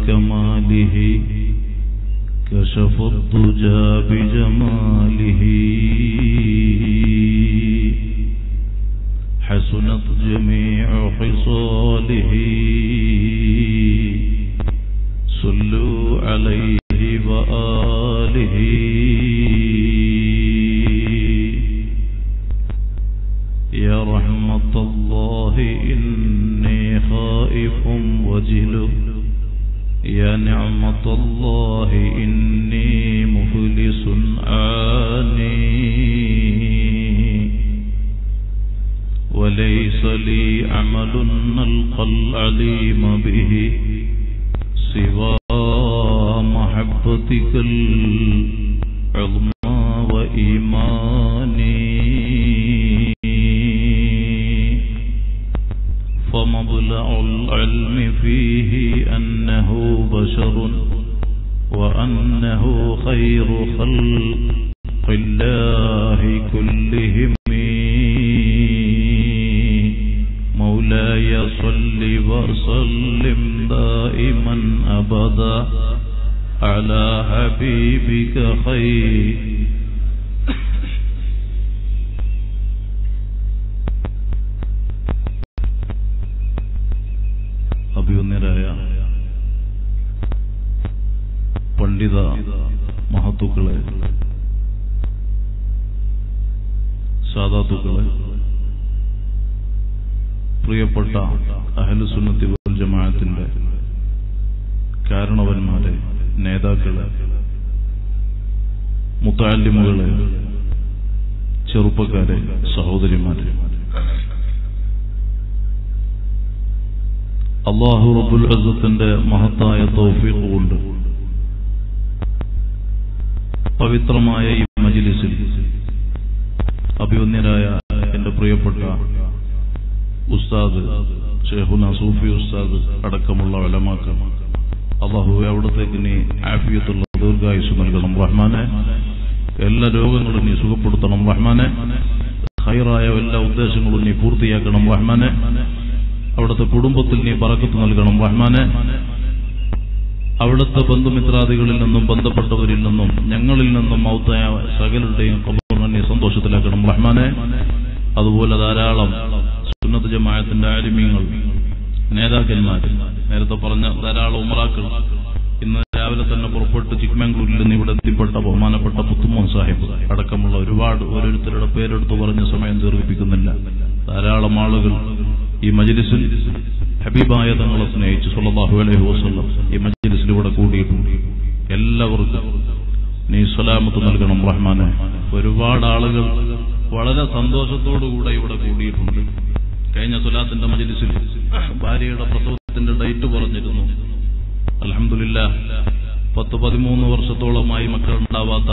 كماله كشف الضجى بجماله حسنت جميع خصاله صلوا عليه وآله يا رحمة الله إني خائف وجل يا نعمة الله إني مفلس عاني وليس لي عمل نلقى العليم به سوى محبتك العظمى وإيماني فمبلغ العلم فيه أنه بشر وأنه خير خلق الله كلهم مولاي صل وسلم دائما أبدا على حبيبك خير അഭിവന്യരായ പണ്ഡിത മഹത്തുക്കളെ സാധാത്തുക്കളെ പ്രിയപ്പെട്ട അഹലുസുന്നത്തി വൽ ജമാഅത്തിന്റെ കാരണവന്മാരെ നേതാക്കളെ മുത്താലിമുകളെ ചെറുപ്പക്കാരെ സഹോദരിമാരെ അള്ളാഹു റബുൽ അസത്തിന്റെ മഹത്തായ തൗഫീഖ് കൊണ്ട് പവിത്രമായ ഈ മജിലിസിൽ അഭിവന്യരായ എന്റെ പ്രിയപ്പെട്ട ഉസ്താദ് ഷെഹുന സൂഫി ഉസ്താദ് അടക്കമുള്ള വലമാക്കൾ അള്ളാഹു അവിടത്തേക്ക് നീ ആഫിയത്തുള്ള ദീർഘായുസ് നൽകണം റഹ്മാനെ എല്ലാ രോഗങ്ങളും നീ സുഖപ്പെടുത്തണം റഹ്മാനെ ഹൈറായ എല്ലാ ഉദ്ദേശങ്ങളും നീ പൂർത്തിയാക്കണം റഹ്മാനെ അവിടുത്തെ കുടുംബത്തിൽ നീ പറക്കത്ത് നൽകണം റഹ്മാനെ അവിടുത്തെ ബന്ധുമിത്രാദികളിൽ നിന്നും ബന്ധപ്പെട്ടവരിൽ നിന്നും ഞങ്ങളിൽ നിന്നും മൗത്തായ സകലരുടെയും കബൂറിനെ നീ സന്തോഷത്തിലാക്കണം റഹ്മാനെ അതുപോലെ ധാരാളം സുന്നത്ത് ജമാഅത്തിന്റെ ആലിമ്യങ്ങൾ നേതാക്കന്മാർ നേരത്തെ പറഞ്ഞ ധാരാളം ഉമറാക്കൾ ഇന്ന് രാവിലെ തന്നെ പുറപ്പെട്ട് ചിക്മംഗ്ലൂരിൽ നിന്ന് ഇവിടെ എത്തിപ്പെട്ട ബഹുമാനപ്പെട്ട പുത്തുമോൻ സാഹിബ് അടക്കമുള്ള ഒരുപാട് ഓരോരുത്തരുടെ പേരെടുത്ത് പറഞ്ഞ സമയം ദീർഘിപ്പിക്കുന്നില്ല ധാരാളം ആളുകൾ ഈ മജ്ലിസിൽ ഹബീബായ തങ്ങളെ സ്നേഹിച്ച് സല്ലല്ലാഹു അലൈഹി വസല്ലം ഈ മജ്ലിസിൽ ഇവിടെ കൂടിയിട്ടുണ്ട് എല്ലാവർക്കും നീ സലാമത്ത് നൽകണം റഹ്മാനെ ഒരുപാട് ആളുകൾ വളരെ സന്തോഷത്തോടുകൂടെ ഇവിടെ കൂടിയിട്ടുണ്ട് കഴിഞ്ഞ സുലാത്തിന്റെ മജ്ലിസിൽ ഭാര്യയുടെ പ്രസവത്തിന്റെ ഡേറ്റ് പറഞ്ഞിരുന്നു അലഹമില്ല പത്ത് പതിമൂന്ന് വർഷത്തോളമായി മക്കളുണ്ടാവാത്ത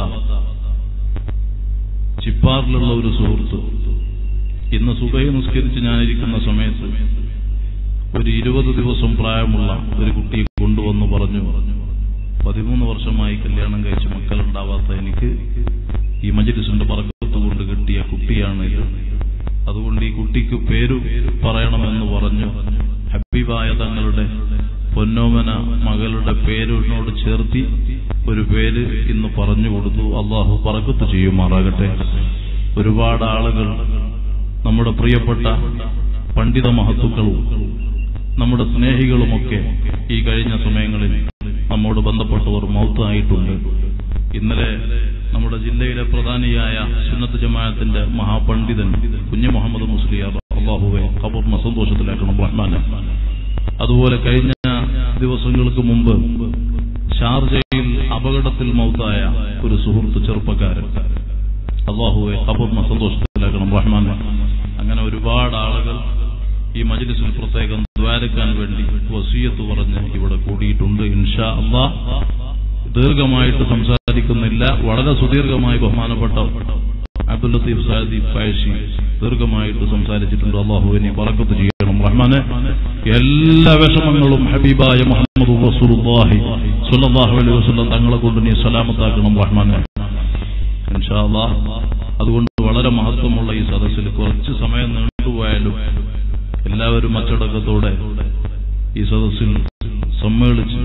ചിപ്പാറിലുള്ള ഒരു സുഹൃത്ത് ഇന്ന് സുബൈ നിസ്കരിച്ച് ഞാനിരിക്കുന്ന സമയത്ത് ഒരു ഇരുപത് ദിവസം പ്രായമുള്ള ഒരു കുട്ടിയെ കൊണ്ടുവന്ന് പറഞ്ഞു പതിമൂന്ന് വർഷമായി കല്യാണം കഴിച്ച് മക്കളുണ്ടാവാത്ത എനിക്ക് ഈ മജിലിസിന്റെ പറക്കത്ത് കൊണ്ട് കിട്ടിയ കുട്ടിയാണ് ഇത് അതുകൊണ്ട് ഈ കുട്ടിക്ക് പേര് പറയണമെന്ന് പറഞ്ഞു ഹബീബായ തങ്ങളുടെ പൊന്നോമന മകളുടെ പേരിനോട് ചേർത്തി ഒരു പേര് ഇന്ന് പറഞ്ഞു കൊടുത്തു അള്ളാഹു പറക്കത്ത് ചെയ്യുമാറാകട്ടെ ഒരുപാട് ആളുകൾ നമ്മുടെ പ്രിയപ്പെട്ട പണ്ഡിത മഹത്തുക്കളും നമ്മുടെ സ്നേഹികളുമൊക്കെ ഈ കഴിഞ്ഞ സമയങ്ങളിൽ നമ്മോട് ബന്ധപ്പെട്ടവർ മൗത്തായിട്ടുണ്ട് ഇന്നലെ നമ്മുടെ ജില്ലയിലെ പ്രധാനിയായ സുന്നത്ത് ജമാഅത്തിന്റെ മഹാപണ്ഡിതൻ കുഞ്ഞു മുഹമ്മദ് മുസ്ലിയാർ അള്ളാഹുവെ ഖബറിനെ സന്തോഷത്തിലാക്കണം റഹ്മാനെ അതുപോലെ കഴിഞ്ഞ ദിവസങ്ങൾക്ക് മുമ്പ് ഷാർജയിൽ അപകടത്തിൽ മൗത്തായ ഒരു സുഹൃത്ത് ചെറുപ്പക്കാരൻ അള്ളാഹുവെ ഖബറിനെ സന്തോഷത്തിലാക്കണം റഹ്മാനെ അങ്ങനെ ഒരുപാട് ആളുകൾ ഈ മജ്ലിസിൽ പ്രത്യേകം ദ്വാരക്കാൻ വേണ്ടി വസീയത്ത് പറഞ്ഞ് ഇവിടെ കൂടിയിട്ടുണ്ട് ഇൻഷാ അള്ളാ ദീർഘമായിട്ട് സംസാരിക്കുന്നില്ല വളരെ സുദീർഘമായി ബഹുമാനപ്പെട്ട അബ്ദുൽ ലത്തീഫ് സാദി ഫാഷി ദീർഘമായിട്ട് സംസാരിച്ചിട്ടുണ്ട് അള്ളാഹുവിനെ പറക്കത്ത് ചെയ്യണം റഹ്മാനെ എല്ലാ വിഷമങ്ങളും ഹബീബായ മുഹമ്മദ് റസൂലുള്ളാഹി സ്വല്ലല്ലാഹു അലൈഹി വസല്ലം തങ്ങളെ കൊണ്ട് നീ സലാമത്താക്കണം റഹ്മാനെ ഇൻഷാ അല്ലാഹ് അതുകൊണ്ട് വളരെ മഹത്വമുള്ള ഈ സദസ്സിൽ കുറച്ച് സമയം നീണ്ടുപോയാലും എല്ലാവരും അച്ചടക്കത്തോടെ ഈ സദസ്സിൽ സമ്മേളിച്ച്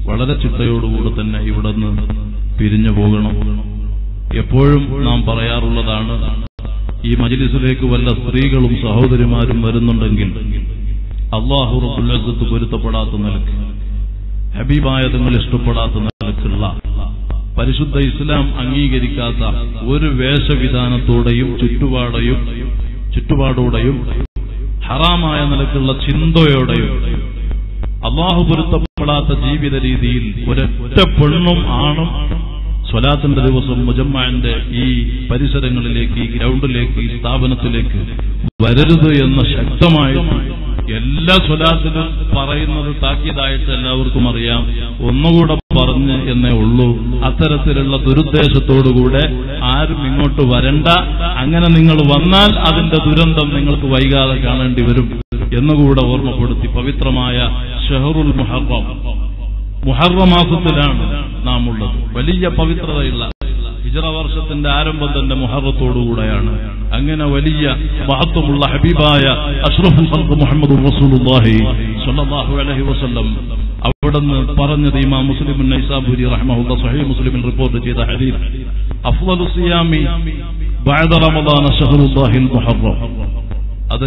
വളരെ ചിട്ടയോടുകൂടി തന്നെ ഇവിടെ നിന്ന് പിരിഞ്ഞു പോകണം എപ്പോഴും നാം പറയാറുള്ളതാണ് ഈ മജിലിസിലേക്ക് വല്ല സ്ത്രീകളും സഹോദരിമാരും വരുന്നുണ്ടെങ്കിൽ അള്ളാഹു റബുല്ലത്ത് പൊരുത്തപ്പെടാത്ത നിലക്ക് ഹബീബായ തങ്ങൾ ഇഷ്ടപ്പെടാത്ത നിലക്കുള്ള പരിശുദ്ധ ഇസ്ലാം അംഗീകരിക്കാത്ത ഒരു വേഷവിധാനത്തോടെയും ചുറ്റുപാടയും ചുറ്റുപാടോടെയും ഹറാമായ നിലക്കുള്ള ചിന്തയോടെയും അള്ളാഹു പൊരുത്തപ്പെടാത്ത ജീവിത രീതിയിൽ ഒരൊറ്റ പെണ്ണും ആണും സ്വലാത്തിന്റെ ദിവസം മുജമ്മാന്റെ ഈ പരിസരങ്ങളിലേക്ക് ഈ ഗ്രൗണ്ടിലേക്ക് ഈ സ്ഥാപനത്തിലേക്ക് വരരുത് എന്ന ശക്തമായിട്ട് എല്ലാ സ്വലാത്തിലും പറയുന്നത് താക്കീതായിട്ട് എല്ലാവർക്കും അറിയാം ഒന്നുകൂടെ പറഞ്ഞ് എന്നേ ഉള്ളൂ അത്തരത്തിലുള്ള ദുരുദ്ദേശത്തോടുകൂടെ ആരും ഇങ്ങോട്ട് വരണ്ട അങ്ങനെ നിങ്ങൾ വന്നാൽ അതിന്റെ ദുരന്തം നിങ്ങൾക്ക് വൈകാതെ കാണേണ്ടി വരും എന്നുകൂടെ ഓർമ്മപ്പെടുത്തി പവിത്രമായ ഷെഹറുൽ മുഹറം മുഹറ മാസത്തിലാണ് നാം ഉള്ളത് വലിയ പവിത്രതയുള്ള ഹിജറ വർഷത്തിന്റെ ആരംഭം തന്നെ മുഹറത്തോടുകൂടെയാണ് അങ്ങനെ വലിയ മഹത്വമുള്ള ഹബീബായ അഷ്റഫുൽ ഖൽഖ് മുഹമ്മദ് റസൂലുള്ളാഹി സ്വല്ലല്ലാഹു അലൈഹി വസല്ലം അവിടുന്ന് പറഞ്ഞത് ഇമാം മുസ്ലിം നൈസാബുരി റഹ്മഹുല്ല സഹീഹ് മുസ്ലിമിൽ റിപ്പോർട്ട് ചെയ്ത ഹദീസ് അഫ്ളലു സിയാമി ബഅദ റമദാന ഷഹറുല്ലാഹിൽ മുഹറം അത്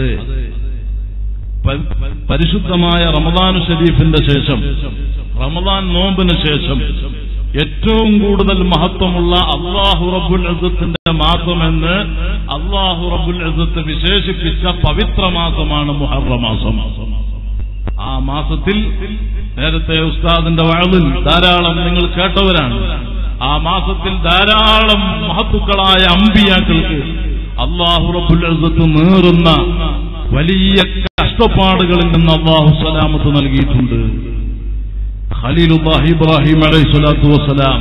പ- പരിശുദ്ധമായ റമദാൻ ഷരീഫിന്റെ ശേഷം റമദാൻ നോമ്പിന് ശേഷം ഏറ്റവും കൂടുതൽ മഹത്വമുള്ള അള്ളാഹു റബ്ബുൽ അസത്തിന്റെ മാസമെന്ന് അള്ളാഹു റബ്ബുൽ അസത്ത് വിശേഷിപ്പിച്ച പവിത്ര മാസമാണ് മുഹറ മാസം ആ മാസത്തിൽ നേരത്തെ ഉസ്താദിന്റെ വഴലിൽ ധാരാളം നിങ്ങൾ കേട്ടവരാണ് ആ മാസത്തിൽ ധാരാളം മഹത്തുക്കളായ അമ്പിയാക്കൾക്ക് അള്ളാഹു റബ്ബുൽ അസത്ത് നേറുന്ന വലിയ കഷ്ടപ്പാടുകളിൽ നിന്ന് അള്ളാഹു സലാമത്ത് നൽകിയിട്ടുണ്ട് ഖലീലുല്ലാഹി ഇബ്രാഹിം അലൈഹി സ്വലാത്തു വസ്സലാം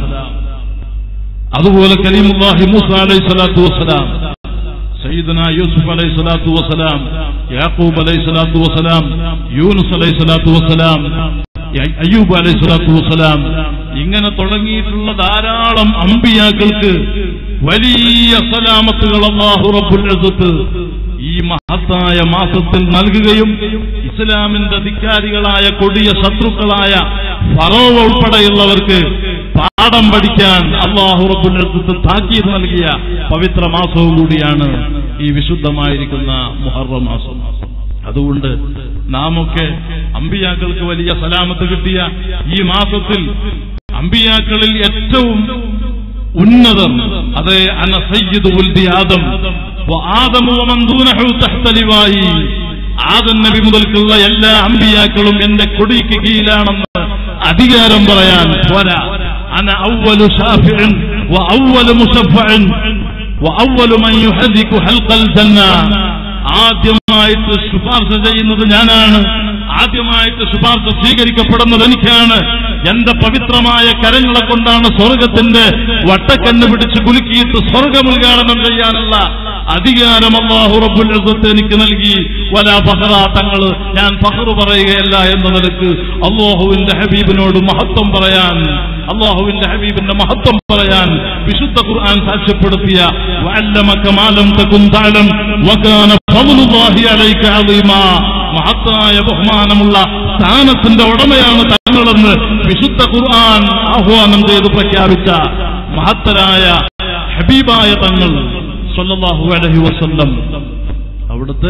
അതുപോലെ കലീമുല്ലാഹി മൂസ അലൈഹി സ്വലാത്തു വസ്സലാം സയ്യിദന യൂസുഫ് അലൈഹി സ്വലാത്തു വസ്സലാം യാക്കൂബ് അലൈഹി സ്വലാത്തു വസ്സലാം യൂനുസ് അലൈഹി സ്വലാത്തു വസ്സലാം യ- അയ്യൂബ് അലൈഹി സ്വലാത്തു വസ്സലാം ഇങ്ങനെ തുടങ്ങിയിട്ടുള്ള ധാരാളം അമ്പിയാക്കൾക്ക് വലിയ സലാമത്തുകൾ അല്ലാഹു റബ്ബുൽ ഇസ്സത്ത് ഈ മഹത്തായ മാസത്തിൽ നൽകുകയും ഇസ്ലാമിന്റെ അധികാരികളായ കൊടിയ ശത്രുക്കളായ ഫറോവ ഉൾപ്പെടെയുള്ളവർക്ക് പാഠം പഠിക്കാൻ അള്ളാഹു റബ്ബുൽ ഇസ്സത്ത് താക്കീത് നൽകിയ പവിത്ര മാസവും കൂടിയാണ് ഈ വിശുദ്ധമായിരിക്കുന്ന മുഹറ മാസം അതുകൊണ്ട് നാമൊക്കെ അമ്പിയാക്കൾക്ക് വലിയ സലാമത്ത് കിട്ടിയ ഈ മാസത്തിൽ അമ്പിയാക്കളിൽ ഏറ്റവും ഉന്നതർ അത് അന സയ്യിദ് ഉൽദി ആദം ആദം തഹ്തലിവായി ആദം നബി മുതൽക്കുള്ള എല്ലാ അമ്പിയാക്കളും എന്റെ കൊടിക്ക് കീഴിലാണെന്ന് അധികാരം പറയാൻ പോരാ അന ഔവലു ഷാഫിഉൻ വ ഔവലു മുശഫഉൻ വ ഔവലു മൻ യുഹദികു ഹൽഖൽ ജന്ന ആദ്യമായിട്ട് ശുപാർശ ചെയ്യുന്നത് ഞാനാണ് ആദ്യമായിട്ട് ശുപാർശ സ്വീകരിക്കപ്പെടുന്നത് എനിക്കാണ് എന്റെ പവിത്രമായ കരങ്ങളെ കൊണ്ടാണ് സ്വർഗത്തിന്റെ വട്ടക്കണ്ണ് പിടിച്ച് കുലുക്കിയിട്ട് സ്വർഗം ഉദ്ഘാടനം ചെയ്യാനുള്ള അധികാരം അള്ളാഹു റബ്ബുൽ ഇസ്സത്ത് എനിക്ക് നൽകി വല ഫഹറ തങ്ങൾ ഞാൻ ഫഹറ് പറയുകയല്ല എന്ന നിലക്ക് അള്ളാഹുവിന്റെ ഹബീബിനോട് മഹത്വം പറയാൻ അള്ളാഹുവിന്റെ ഹബീബിന്റെ മഹത്വം പറയാൻ വിശുദ്ധ ഖുർആൻ സാക്ഷ്യപ്പെടുത്തിയ വഅല്ലമക മാ ലം തകുൻ തഅലം വകാന ഫദ്ലുല്ലാഹി അലൈക അളീമാ മഹത്തായ ബഹുമാനമുള്ള സ്ഥാനത്തിന്റെ ഉടമയാണ് തങ്ങളെന്ന് വിശുദ്ധ ഖുർആൻ ആഹ്വാനം ചെയ്ത് പ്രഖ്യാപിച്ച മഹത്തരായ ഹബീബായ തങ്ങൾ സല്ലല്ലാഹു അലൈഹി വസല്ലം അവിടുത്തെ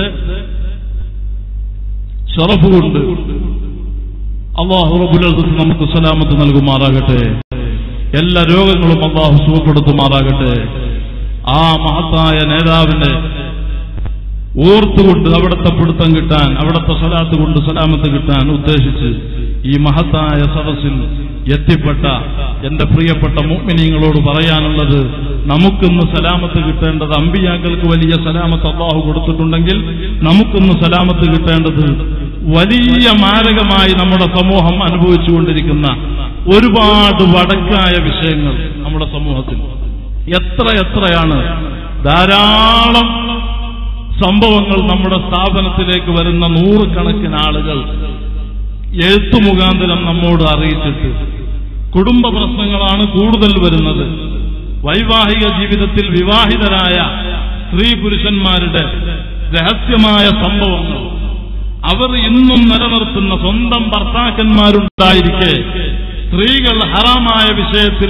ഷറഫ് കൊണ്ട് അള്ളാഹു റബ്ബുൽ ഇസ്സത്ത് നമുക്ക് സലാമത്ത് നൽകുമാറാകട്ടെ എല്ലാ രോഗങ്ങളും അള്ളാഹു സുഖപ്പെടുത്തുമാറാകട്ടെ ആ മഹത്തായ നേതാവിന്റെ ഓർത്തുകൊണ്ട് അവിടുത്തെ പിടുത്തം കിട്ടാൻ അവിടുത്തെ സലാത്ത് കൊണ്ട് സലാമത്ത് കിട്ടാൻ ഉദ്ദേശിച്ച് ഈ മഹത്തായ സദസ്സിൽ എത്തിപ്പെട്ട എന്റെ പ്രിയപ്പെട്ട മുഅ്മിനീങ്ങളോട് പറയാനുള്ളത് നമുക്കിന്ന് സലാമത്ത് കിട്ടേണ്ടത് അമ്പിയാക്കൾക്ക് വലിയ സലാമത്ത് അള്ളാഹു കൊടുത്തിട്ടുണ്ടെങ്കിൽ നമുക്കിന്ന് സലാമത്ത് കിട്ടേണ്ടത് വലിയ മാരകമായി നമ്മുടെ സമൂഹം അനുഭവിച്ചുകൊണ്ടിരിക്കുന്ന ഒരുപാട് വടക്കായ വിഷയങ്ങൾ നമ്മുടെ സമൂഹത്തിൽ എത്ര എത്രയാണ് ധാരാളം സംഭവങ്ങൾ നമ്മുടെ സ്ഥാപനത്തിലേക്ക് വരുന്ന നൂറുകണക്കിന് ആളുകൾ എഴുത്തു മുഖാന്തരം നമ്മോട് അറിയിച്ചിട്ട് കുടുംബ പ്രശ്നങ്ങളാണ് കൂടുതൽ വരുന്നത് വൈവാഹിക ജീവിതത്തിൽ വിവാഹിതരായ സ്ത്രീ പുരുഷന്മാരുടെ രഹസ്യമായ സംഭവങ്ങൾ അവർ ഇന്നും നിലനിർത്തുന്ന സ്വന്തം ഭർത്താക്കന്മാരുണ്ടായിരിക്കെ സ്ത്രീകൾ ഹറാമായ വിഷയത്തിൽ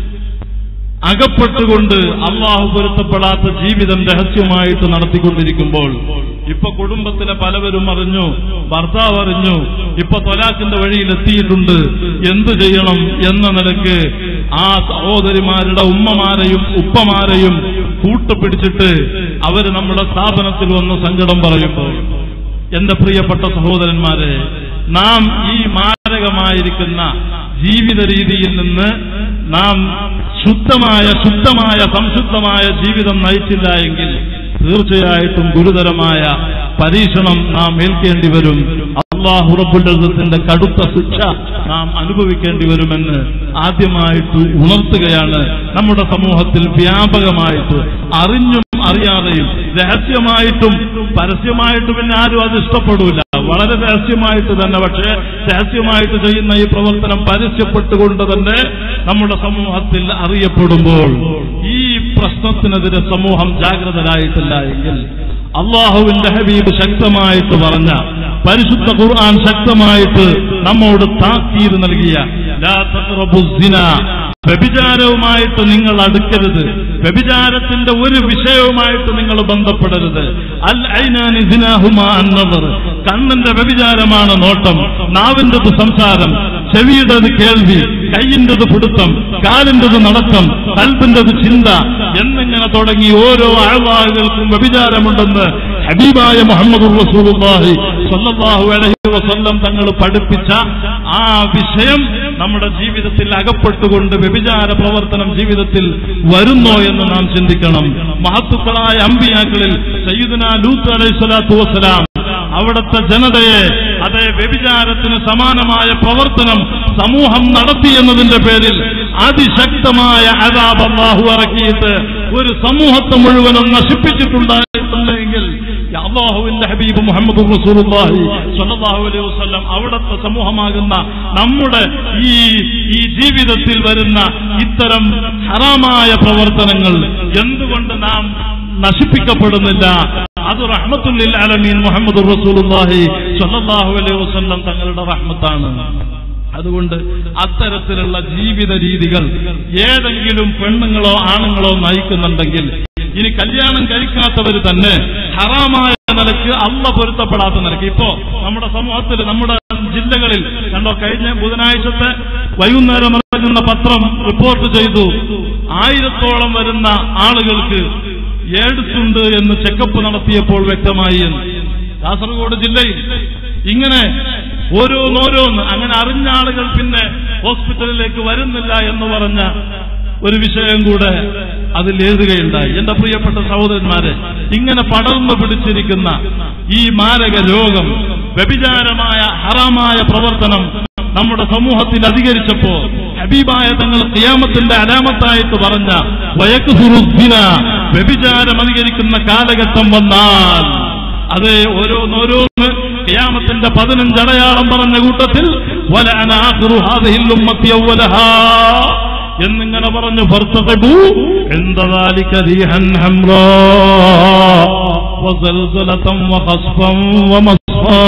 അകപ്പെട്ടുകൊണ്ട് അള്ളാഹു പൊരുത്തപ്പെടാത്ത ജീവിതം രഹസ്യമായിട്ട് നടത്തിക്കൊണ്ടിരിക്കുമ്പോൾ ഇപ്പൊ കുടുംബത്തിലെ പലവരും അറിഞ്ഞു ഭർത്താവ് അറിഞ്ഞു ഇപ്പൊ തൊലാക്കിന്റെ വഴിയിൽ എത്തിയിട്ടുണ്ട് എന്തു ചെയ്യണം എന്ന നിലക്ക് ആ സഹോദരിമാരുടെ ഉമ്മമാരെയും ഉപ്പമാരെയും കൂട്ടുപിടിച്ചിട്ട് അവര് നമ്മുടെ സ്ഥാപനത്തിൽ വന്ന് സങ്കടം പറയുമ്പോൾ എന്റെ പ്രിയപ്പെട്ട സഹോദരന്മാരെ നാം ഈ മാരകമായിരിക്കുന്ന ജീവിത രീതിയിൽ നിന്ന് നാം ശുദ്ധമായ ശുദ്ധമായ സംശുദ്ധമായ ജീവിതം നയിച്ചില്ല എങ്കിൽ തീർച്ചയായിട്ടും ഗുരുതരമായ പരീക്ഷണം നാം ഏൽക്കേണ്ടി വരും അള്ളാഹു റബ്ബുല്ലത്തിന്റെ കടുത്ത ശിക്ഷ നാം അനുഭവിക്കേണ്ടി വരുമെന്ന് ആദ്യമായിട്ട് ഉണർത്തുകയാണ് നമ്മുടെ സമൂഹത്തിൽ വ്യാപകമായിട്ട് അറിഞ്ഞും അറിയാതെയും രഹസ്യമായിട്ടും പരസ്യമായിട്ട് പിന്നെ ആരും അത് ഇഷ്ടപ്പെടൂല വളരെ രഹസ്യമായിട്ട് തന്നെ പക്ഷേ രഹസ്യമായിട്ട് ചെയ്യുന്ന ഈ പ്രവർത്തനം പരസ്യപ്പെട്ടുകൊണ്ട് തന്നെ നമ്മുടെ സമൂഹത്തിൽ അറിയപ്പെടുമ്പോൾ ഈ പ്രശ്നത്തിനെതിരെ സമൂഹം ജാഗ്രതരായിട്ടില്ല എങ്കിൽ അള്ളാഹുവിന്റെ ഹബീബ് ശക്തമായിട്ട് പറഞ്ഞ പരിശുദ്ധ ഖുർആൻ ശക്തമായിട്ട് നമ്മോട് താക്കീത് നൽകിയ ലാ തഖ്റബു സിന വ്യഭിചാരവുമായിട്ട് നിങ്ങൾ അടുക്കരുത് വ്യഭിചാരത്തിന്റെ ഒരു വിഷയവുമായിട്ട് നിങ്ങൾ ബന്ധപ്പെടരുത് അൽ ഐനാനി സിനാഹുമാ അന്നവർ കണ്ണിന്റെ വ്യഭിചാരമാണ് നോട്ടം നാവിൻ്റെത് സംസാരം ചെവിയുടേത് കേൾവി കൈയിൻ്റെത് പിടുത്തം കാലിൻ്റെത് നടത്തം കൽബിൻ്റെത് ചിന്ത എന്നിങ്ങനെ തുടങ്ങി ഓരോ ആഴ്വാഹുകൾക്കും വ്യഭിചാരമുണ്ടെന്ന് ഹബീബായ മുഹമ്മദ് റസൂലുള്ളാഹി സ്വല്ലല്ലാഹു അലൈഹി വസല്ലം തങ്ങൾ പഠിപ്പിച്ച ആ വിഷയം നമ്മുടെ ജീവിതത്തിൽ അകപ്പെട്ടുകൊണ്ട് വ്യഭിചാര പ്രവർത്തനം ജീവിതത്തിൽ വരുന്നോ എന്ന് നാം ചിന്തിക്കണം മഹത്തുക്കളായ അമ്പിയാക്കളിൽ സയ്യിദുന ലൂത്ത് അലൈഹി സ്വലാത്തു വസ്സലാം അവിടുത്തെ ജനതയെ അതേ വ്യഭിചാരത്തിന് സമാനമായ പ്രവർത്തനം സമൂഹം നടത്തി എന്നതിന്റെ പേരിൽ അതിശക്തമായ അതാബ് അള്ളാഹു ഇറക്കിയിട്ട് ഒരു സമൂഹത്തെ മുഴുവനും നശിപ്പിച്ചിട്ടുണ്ടായിട്ടുണ്ടെങ്കിൽ അള്ളാഹുവിന്റെ ഹബീബ് മുഹമ്മദ് റസൂലുള്ളാഹി സ്വല്ലല്ലാഹു അലൈഹി വസല്ലം അവിടുത്തെ സമൂഹമാകുന്ന നമ്മുടെ ഈ ഈ ജീവിതത്തിൽ വരുന്ന ഇത്തരം ഹറാമായ പ്രവർത്തനങ്ങൾ എന്തുകൊണ്ട് നാം നശിപ്പിക്കപ്പെടുന്നില്ല അത് റഹ്മത്തുല്ലിൽ അലമീൻ മുഹമ്മദ് റസൂലുള്ളാഹി സ്വല്ലല്ലാഹു അലൈഹി വസല്ലം തങ്ങളുടെ റഹ്മത്താണ് അതുകൊണ്ട് അത്തരത്തിലുള്ള ജീവിത രീതികൾ ഏതെങ്കിലും പെണ്ണുങ്ങളോ ആണുങ്ങളോ നയിക്കുന്നുണ്ടെങ്കിൽ ഇനി കല്യാണം കഴിക്കാത്തവർ തന്നെ ഹറാമായ നിലക്ക് അല്ല പൊരുത്തപ്പെടാത്ത നിലക്ക് ഇപ്പോ നമ്മുടെ സമൂഹത്തിൽ നമ്മുടെ ജില്ലകളിൽ കണ്ടോ കഴിഞ്ഞ ബുധനാഴ്ചത്തെ വൈകുന്നേരം ഇറങ്ങുന്ന പത്രം റിപ്പോർട്ട് ചെയ്തു ആയിരത്തോളം വരുന്ന ആളുകൾക്ക് എയ്ഡ്സ് ഉണ്ട് എന്ന് ചെക്കപ്പ് നടത്തിയപ്പോൾ വ്യക്തമായി എന്ന് കാസർഗോഡ് ജില്ലയിൽ ഇങ്ങനെ ഓരോന്നോരോന്ന് അങ്ങനെ അറിഞ്ഞ ആളുകൾ പിന്നെ ഹോസ്പിറ്റലിലേക്ക് വരുന്നില്ല എന്ന് പറഞ്ഞ ഒരു വിഷയം കൂടെ അതിൽ എഴുതുകയുണ്ടായി എന്റെ പ്രിയപ്പെട്ട സഹോദരന്മാരെ ഇങ്ങനെ പടർന്നു പിടിച്ചിരിക്കുന്ന ഈ മാരക രോഗം വ്യഭിചാരമായ ഹറാമായ പ്രവർത്തനം നമ്മുടെ സമൂഹത്തിൽ അധികരിച്ചപ്പോ ഹബീബായ തങ്ങൾ ഖിയാമത്തിന്റെ അലാമത്തായിട്ട് പറഞ്ഞ വയക്കുസുറുദ്ദിന വ്യഭിചാരം അധികരിക്കുന്ന കാലഘട്ടം വന്നാൽ അത് ഓരോന്നോരോന്ന് ഖിയാമത്തിന്റെ പതിനഞ്ച് അടയാളം പറഞ്ഞ കൂട്ടത്തിൽ വലഅന ആഖിറു ഹാദിഹിൽ ഉമ്മത്തി അവ്വലഹാ എന്നിങ്ങനെ പറഞ്ഞു ഫർത്തഖബു എന്ദാലിക റീഹൻ ഹംറാ വസൽസലതം വഖസ്ഫൻ വമസ്ഫാ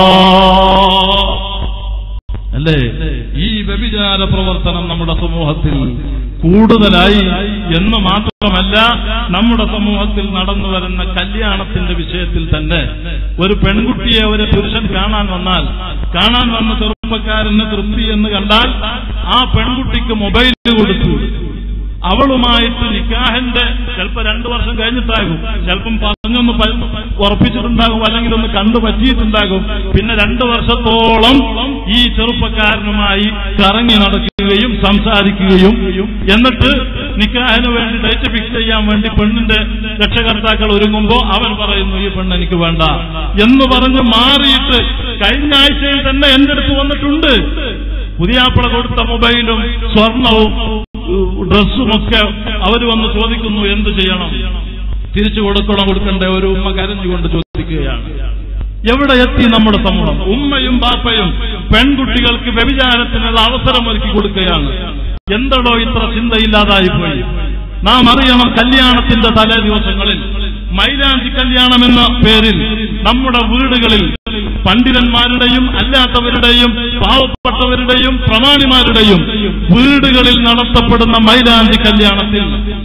അല്ലേ ഈ വ്യഭിചാര പ്രവർത്തനം നമ്മുടെ സമൂഹത്തിൽ കൂടുതലായി എന്ന് മാത്രമല്ല നമ്മുടെ സമൂഹത്തിൽ നടന്നു വരുന്ന കല്യാണത്തിന്റെ വിഷയത്തിൽ തന്നെ ഒരു പെൺകുട്ടിയെ ഒരു പുരുഷൻ കാണാൻ വന്നാൽ കാണാൻ വന്ന ചെറുപ്പക്കാരന് തൃപ്തി എന്ന് കണ്ടാൽ ആ പെൺകുട്ടിക്ക് മൊബൈൽ കൊടുത്തു അവളുമായിട്ട് നിക്കാഹിന്റെ ചിലപ്പോ രണ്ടു വർഷം കഴിഞ്ഞിട്ടാകും ചിലപ്പം പറഞ്ഞൊന്ന് പ- ഉറപ്പിച്ചിട്ടുണ്ടാകും അല്ലെങ്കിൽ ഒന്ന് കണ്ടു പറ്റിയിട്ടുണ്ടാകും പിന്നെ രണ്ടു വർഷത്തോളം ഈ ചെറുപ്പക്കാരനുമായി കറങ്ങി നടക്കുകയും സംസാരിക്കുകയും എന്നിട്ട് നിക്കാഹിന് വേണ്ടി ഡേറ്റ് ഫിക്സ് ചെയ്യാൻ വേണ്ടി പെണ്ണിന്റെ രക്ഷകർത്താക്കൾ ഒരുങ്ങുമ്പോ അവൻ പറയുന്നു ഈ പെണ്ണ് എനിക്ക് വേണ്ട എന്ന് പറഞ്ഞ് മാറിയിട്ട് കഴിഞ്ഞ ആഴ്ചയിൽ തന്നെ എന്റെ അടുത്ത് വന്നിട്ടുണ്ട് പുതിയാപ്പിള കൊടുത്ത മൊബൈലും സ്വർണവും ഡ്രസ്സുമൊക്കെ അവർ വന്ന് ചോദിക്കുന്നു എന്ത് ചെയ്യണം തിരിച്ചു കൊടുക്കണം കൊടുക്കണ്ടേ ഒരു ഉമ്മ കരഞ്ഞുകൊണ്ട് ചോദിക്കുകയാണ് എവിടെ എത്തി നമ്മുടെ സമൂഹം ഉമ്മയും ബാപ്പയും പെൺകുട്ടികൾക്ക് വ്യഭിചാരത്തിനുള്ള അവസരം ഒരുക്കി കൊടുക്കുകയാണ് എന്തടോ ഇത്ര ചിന്തയില്ലാതായി പോയി നാം അറിയണം കല്യാണത്തിന്റെ തലേ ദിവസങ്ങളിൽ മൈലാഞ്ചി കല്യാണം എന്ന പേരിൽ നമ്മുടെ വീടുകളിൽ പണ്ഡിതന്മാരുടെയും അല്ലാത്തവരുടെയും പാവപ്പെട്ടവരുടെയും പ്രമാണിമാരുടെയും വീടുകളിൽ നടത്തപ്പെടുന്ന മൈലാഞ്ചി കല്യാണത്തിൽ